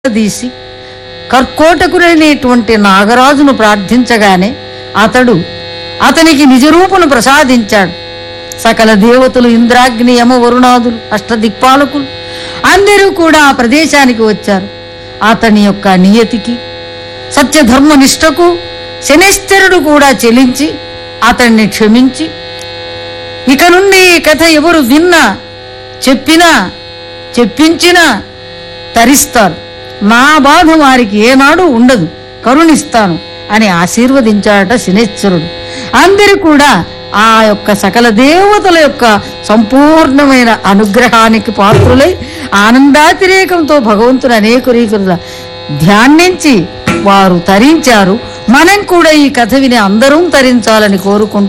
తీసి కర్కోటకుడైనటువంటి నాగరాజును ప్రార్థించగానే అతడు అతనికి నిజరూపును ప్రసాదించాడు సకల దేవతలు ఇంద్రాగ్ని యమ వరుణాదులు అష్టదిక్పాలకులు అందరూ కూడా ఆ ప్రదేశానికి వచ్చారు అతని యొక్క నియతికి సత్యధర్మ నిష్టకు శనిశ్చరుడు కూడా చెలించి అతన్ని క్షమించి ఇక నుండి ఈ కథ ఎవరు విన్నా చెప్పినా చెప్పించినా తరిస్తారు నా బాధ వారికి ఏనాడు ఉండదు కరుణిస్తాను అని ఆశీర్వదించాడట శనిశ్చరుడు అందరూ కూడా ఆ యొక్క సకల దేవతల యొక్క సంపూర్ణమైన అనుగ్రహానికి పాత్రులై ఆనందాతిరేకంతో భగవంతుని అనేక రీతుల ధ్యానించి వారు తరించారు మనం కూడా ఈ కథ విని అందరం తరించాలని కోరుకుంటూ